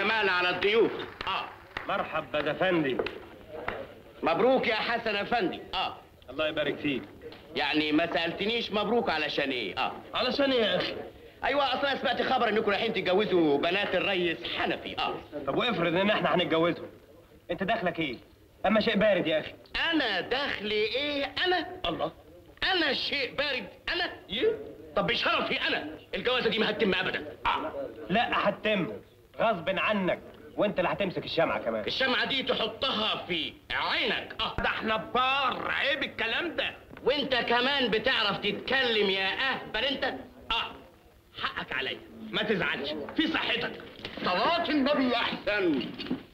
جمال على الضيوف اه مرحب بدا فندي مبروك يا حسن افندي اه الله يبارك فيك يعني ما سالتنيش مبروك علشان ايه اه علشان ايه يا اخي ايوه اصلا سمعت خبر انكم رايحين تتجوزوا بنات الريس حنفي اه طب وافرض ان احنا هنتجوزهم انت دخلك ايه اما شيء بارد يا اخي انا دخلي ايه انا الله انا شيء بارد انا ايه طب بشرفي انا الجوازه دي ما هتتم ابدا آه. لا هتتم غصب عنك وانت اللي هتمسك الشمعة كمان الشمعه دي تحطها في عينك اه ده احنا بار عيب الكلام ده وانت كمان بتعرف تتكلم يا اهبل انت اه حقك عليا ما تزعلش في صحتك صلاة النبي احسن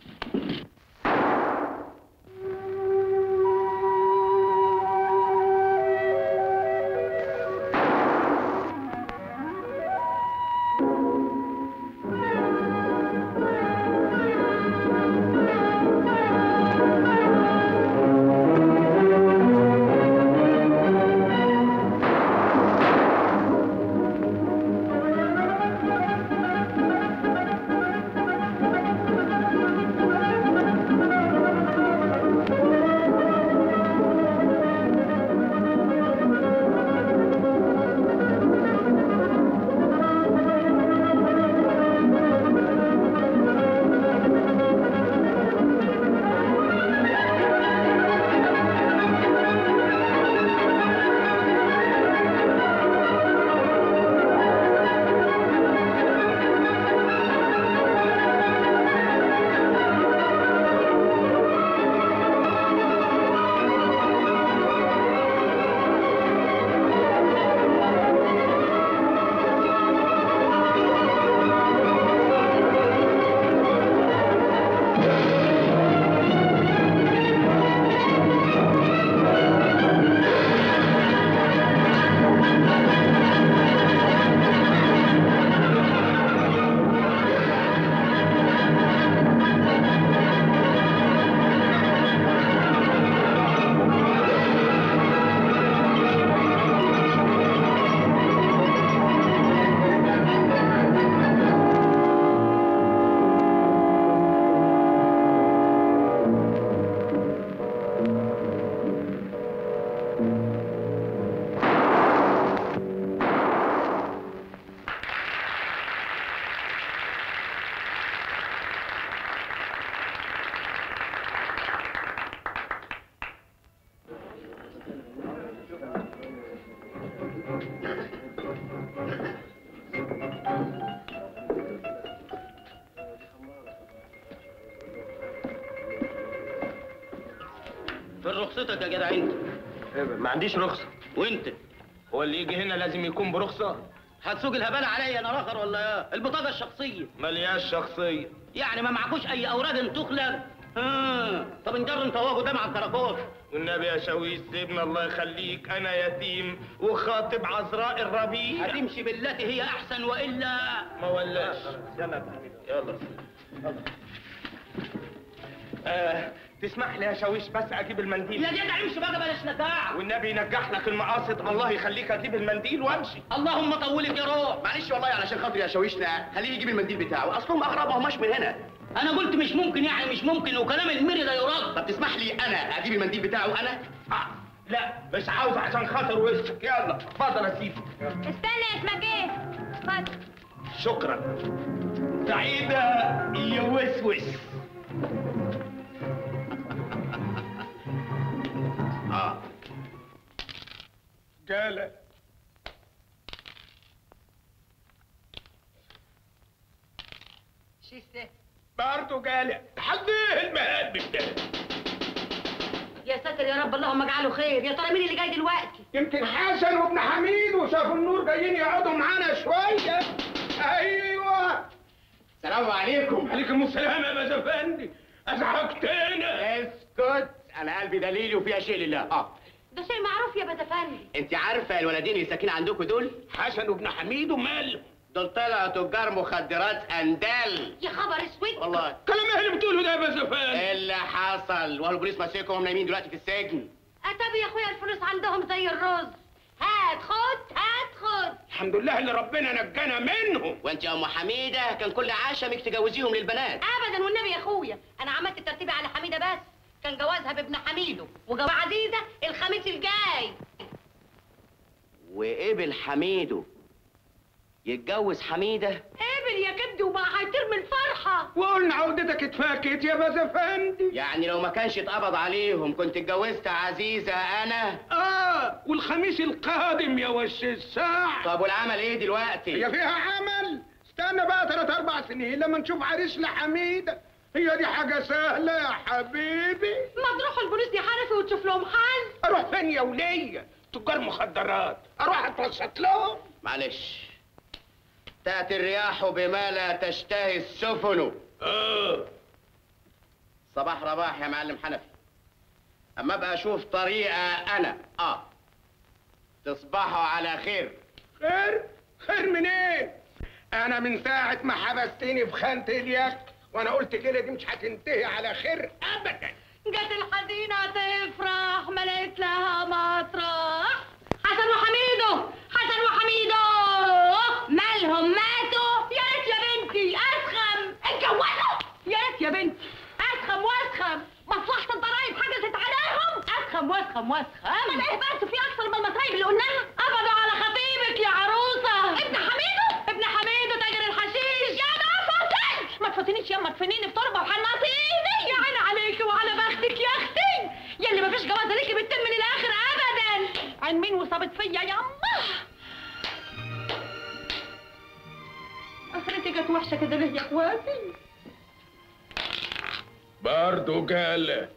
في رخصتك يا جدع انت ما عنديش رخصة وانت هو اللي يجي هنا لازم يكون برخصة هتسوق الهبالة عليا انا الاخر ولا ايه البطاقة الشخصية ملياش شخصية يعني ما معكوش اي اوراق تخلق ها طب نجر انت وهو قدام على الكراكوش والنبي يا شويش سيبنا الله يخليك انا يتيم وخاطب عذراء الربيع هتمشي بالتي هي احسن والا ما ولاش يلا يلا آه تسمح لي يا شويش بس اجيب المنديل يا جدع امشي بقى بلاش نتاع والنبي ينجح لك المقاصد الله يخليك اجيب المنديل وامشي اللهم طولك يا روح معلش والله علشان خاطري يا شاويشنا خليه يجيب المنديل بتاعه اصلهم اغراب ما هماش من هنا انا قلت مش ممكن يعني مش ممكن وكلام المري ده يرد طب تسمح لي انا اجيب المنديل بتاعه انا آه. لا مش عاوز عشان خاطر وشك يلا اتفضل يا سيدي استنى يا اسمك ايه؟ اتفضل شكرا سعيدة يا وسوس اه جالة شيسته برضه جالة حديه المهبب ده يا ساتر يا رب اللهم اجعله خير يا ترى مين اللي جاي دلوقتي؟ يمكن حسن وابن حميد وشافوا النور جايين يقعدوا معانا شوية ايوه السلام عليكم عليكم السلام يا باز افندي ازعجتنا اسكت انا قلبي دليلي وفيها شيء لله اه ده شيء معروف يا بتفندي انت عارفه الولدين اللي ساكنين عندكم دول حسن وابن حميد ومال دول طلعوا تجار مخدرات اندال يا خبر اسود والله كلام ايه اللي بتقوله ده يا باز افندي إيه اللي حصل وهو البوليس ماسكهم نايمين دلوقتي في السجن اتابي يا اخويا الفلوس عندهم زي الرز هات خد هات خد الحمد لله اللي ربنا نجانا منهم وانت يا ام حميده كان كل عشمك تجوزيهم للبنات ابدا والنبي يا اخويا انا عملت الترتيب على حميده بس كان جوازها بابن حميده وجواز عزيزه الخميس الجاي وقبل حميده يتجوز حميده قبل يا كبدي وبقى هيطير من الفرحه وقلنا عودتك اتفاكت يا بازفندي يعني لو ما كانش اتقبض عليهم كنت اتجوزت عزيزه انا اه والخميس القادم يا وش الساعة طب والعمل ايه دلوقتي هي فيها عمل استنى بقى ثلاث اربع سنين لما نشوف عريس لحميدة هي دي حاجة سهلة يا حبيبي ما تروحوا البوليس دي حنفي وتشوف لهم حل اروح فين يا ولية تجار مخدرات اروح اتوسط لهم معلش تأتي الرياح بما لا تشتهي السفن اه صباح رباح يا معلم حنفي اما ابقى اشوف طريقه انا اه تصبحوا على خير خير خير منين انا من ساعة ما حبستني في خانة اليك وانا قلت كده دي مش هتنتهي على خير ابدا جت الحزينة تفرح ما لقيت لها مطرح حسن وحميدو حسن وحميدو مالهم ماتوا يا ريت يا بنتي اسخم اتجوزوا يا ريت يا بنتي اسخم واسخم مصلحة الضرايب حجزت عليهم اسخم واسخم واسخم ما ايه بس في اكثر من المصايب اللي قلناها قبضوا على خطيبك يا عروسة ابن حميدو ابن حميدو تاجر الحشيش يا نفسك ما تفوتنيش يما تفنيني بتربة وحنطيني يا عيني عليكي وعلى بختك يا اختي يا اللي مفيش جوازه ليكي بتتم للاخر ابدا عن مين وصابت فيا يما اخرتي كانت وحشه كده ليه يا اخواتي برضو قال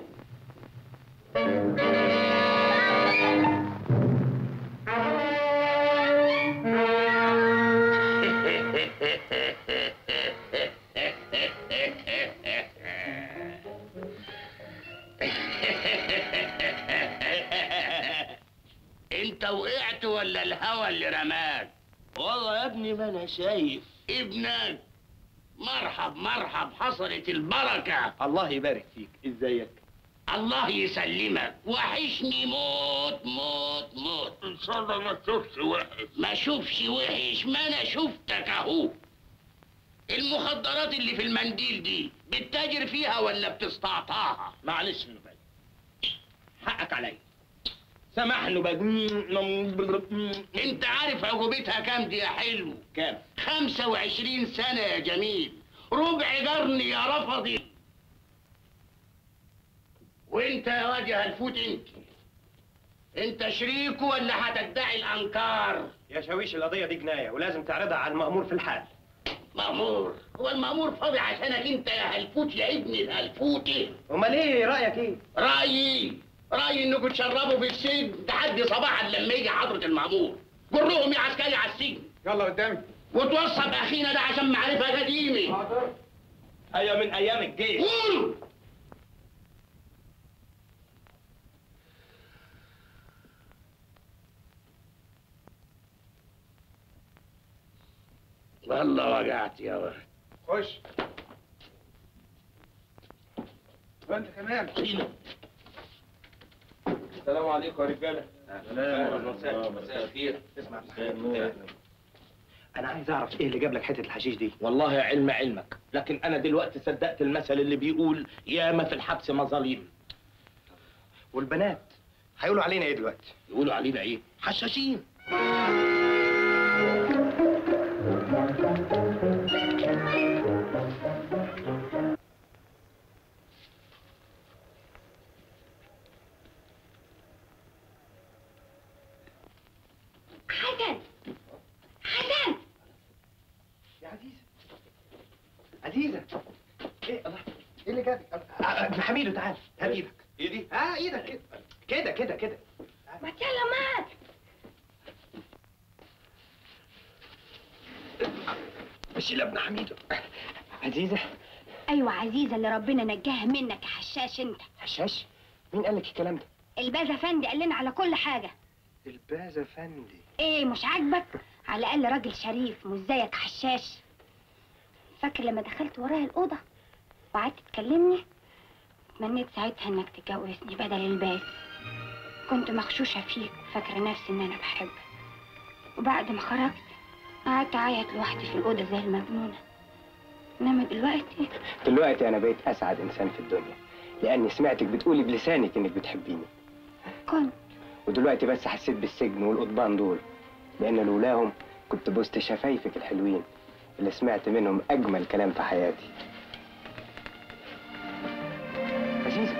انت وقعت ولا الهوى اللي رماك والله يا ابني ما انا شايف ابنك مرحب مرحب حصلت البركه الله يبارك فيك ازيك الله يسلمك وحشني موت موت موت ان شاء الله ما تشوفش وحش ما اشوفش وحش ما انا شفتك اهو المخدرات اللي في المنديل دي بتتاجر فيها ولا بتستعطاها معلش نبال حقك عليا سامحني بقى انت عارف عقوبتها كام دي يا حلو كام 25 سنة يا جميل ربع قرن يا رفضي وانت يا واد يا هلفوت انت انت شريك ولا هتدعي الانكار يا شاويش القضيه دي جنايه ولازم تعرضها على المأمور في الحال مأمور هو المأمور فاضي عشانك انت يا هلفوت يا ابن الهلفوتي امال ايه رايك ايه رأيي رأيي انكم تشربوا في السجن لحد صباحا لما يجي حضرة المأمور جرهم يا عسكري على السجن يلا قدامي وتوصى باخينا ده عشان معرفة قديمة حاضر ايوه من ايام الجيش قول والله وجعت يا ولد خش وانت كمان السلام عليكم يا رجاله مساء الخير اسمع انا عايز اعرف ايه اللي جاب لك حته الحشيش دي والله علم علمك لكن انا دلوقتي صدقت المثل اللي بيقول ياما في الحبس مظاليم والبنات هيقولوا علينا ايه دلوقتي يقولوا علينا ايه حشاشين حسن حسن يا عزيزه عزيزه ايه الله ايه اللي جابك أه، أه، ابن حميدو تعال هات ايدك ايدي اه ايدك كده كده كده كده ما يلا مات شيل ابن حميدو عزيزه ايوه عزيزه اللي ربنا نجاها منك يا حشاش انت حشاش مين قال لك الكلام ده الباز افندي قال لنا على كل حاجه الباز افندي ايه مش عاجبك على الاقل راجل شريف مش زيك حشاش فاكر لما دخلت ورايا الاوضه وقعدت تكلمني تمنيت ساعتها انك تتجوزني بدل الباز كنت مغشوشة فيك فاكرة نفسي إن أنا بحبك وبعد ما خرجت قعدت أعيط لوحدي في الأوضة زي المجنونة إنما دلوقتي دلوقتي انا بقيت اسعد انسان في الدنيا لاني سمعتك بتقولي بلسانك انك بتحبيني كنت ودلوقتي بس حسيت بالسجن والقضبان دول لان لولاهم كنت بوست شفايفك الحلوين اللي سمعت منهم اجمل كلام في حياتي عزيزة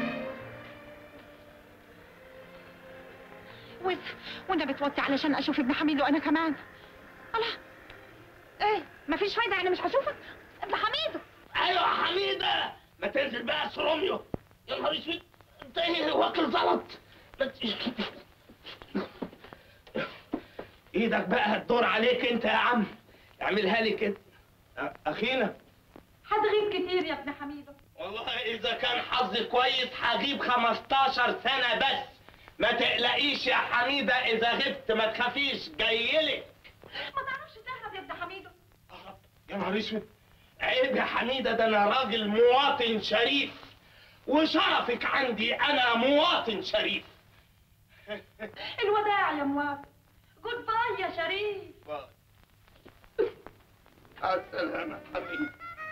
وانت وانا بتوطي علشان اشوف ابن حميد وانا كمان الله ايه مفيش فايده يعني مش هشوفك ابن حميد ايوه يا حميده ما تنزل بقى يا روميو يا نهار اسود انت ايه واكل زلط ما ت- ايدك بقى هتدور عليك انت يا عم اعملها لي كده أ- اخينا هتغيب كتير يا ابن حميدو والله اذا كان حظي كويس هجيب 15 سنه بس ما تقلقيش يا حميده اذا غبت ما تخافيش جايلك ما تعرفش تهرب يا ابن حميدو أهرب. يا نهار اسود عيب يا حميده ده انا راجل مواطن شريف وشرفك عندي انا مواطن شريف الوداع يا موافق جود باي يا شريف السلامة حبيبي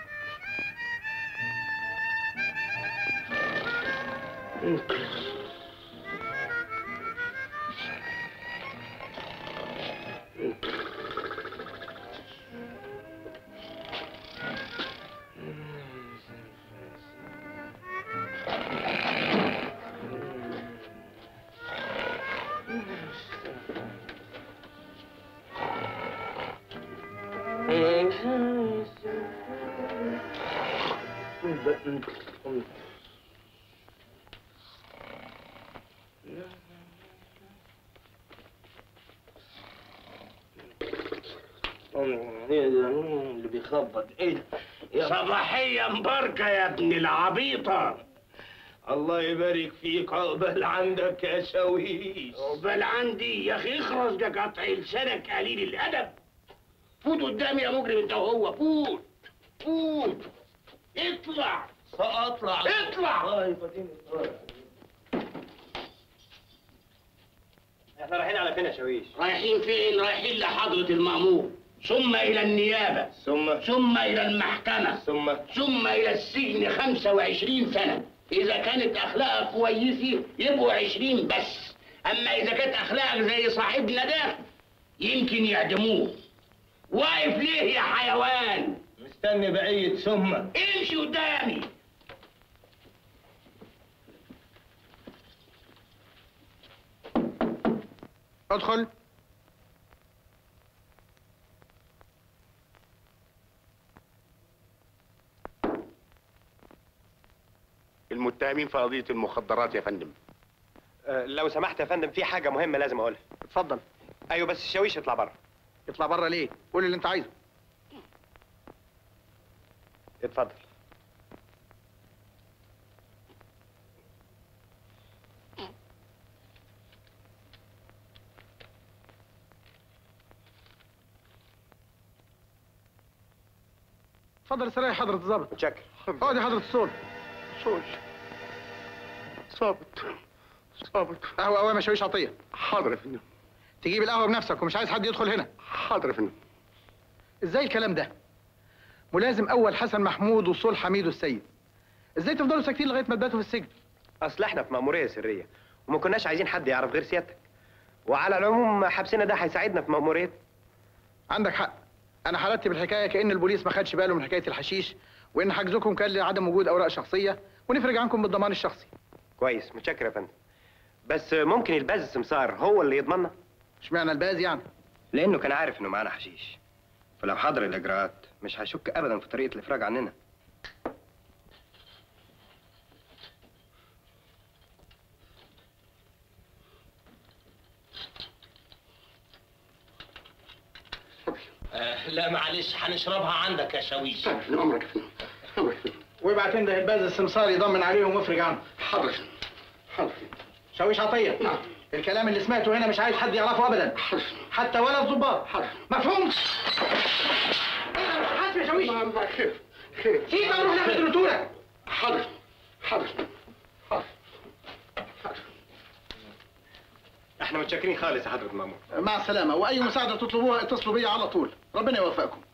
اللي بيخبط ايه ده؟ صباحية مباركة يا ابن العبيطة الله يبارك فيك عقبال عندك يا شويش عقبال عندي يا اخي اخرس ده قطع لسانك قليل الادب فوت قدامي يا مجرم انت وهو فوت فوت اطلع سأطلع اطلع احنا رايحين على فين يا شويش؟ رايحين فين؟ رايحين لحضرة المأمور ثم إلى النيابة ثم ثم إلى المحكمة ثم ثم إلى السجن 25 سنة إذا كانت أخلاقك كويسة يبقوا 20 بس أما إذا كانت أخلاقك زي صاحبنا ده يمكن يعدموه واقف ليه يا حيوان؟ مستني بقية ثم امشي قدامي ادخل المتهمين في قضية المخدرات يا فندم أه لو سمحت يا فندم في حاجة مهمة لازم أقولها اتفضل أيوه بس الشاويش يطلع بره اطلع بره ليه قول اللي انت عايزه اتفضل اتفضل استريح حضرة الظابط متشكر اقعد يا حضرة الصول صوت صابت صابت قهوة قهوة مشاويش عطية حاضر يا فندم تجيب القهوة بنفسك ومش عايز حد يدخل هنا حاضر يا فندم ازاي الكلام ده ملازم اول حسن محمود وصول حميد والسيد ازاي تفضلوا ساكتين لغايه ما تباتوا في السجن أصل إحنا في مأمورية سرية وما كناش عايزين حد يعرف غير سيادتك وعلى العموم حبسنا ده هيساعدنا في مأمورية عندك حق انا حلت بالحكايه كان البوليس ما خدش باله من حكايه الحشيش وان حجزكم كان لعدم وجود اوراق شخصيه ونفرج عنكم بالضمان الشخصي كويس متشكر يا فندم بس ممكن الباز السمسار هو اللي يضمننا اشمعنى الباز يعني لأنه كان عارف إنه معانا حشيش فلو حضر الإجراءات مش هيشك أبدا في طريقة الإفراج عننا آه لا معلش هنشربها عندك يا شاويش طيب فندم امرك يا فندم امرك يا فندم وابعت انت الباز السمسار يضمن عليهم ويفرج عنهم حاضر يا فندم حاضر يا فندم شاويش عطيه نعم. الكلام اللي سمعته هنا مش عايز حد يعرفه ابدا حاضر يا فندم. حتى ولا الضباط حاضر مفهوم حاسب يا شاويش نعم، خير خير سيب اروح ناخد الرتوله حاضر حاضر حاضر حاضر احنا متشكرين خالص يا حضره المامور مع السلامه واي مساعده تطلبوها اتصلوا بيا على طول ربنا يوفقكم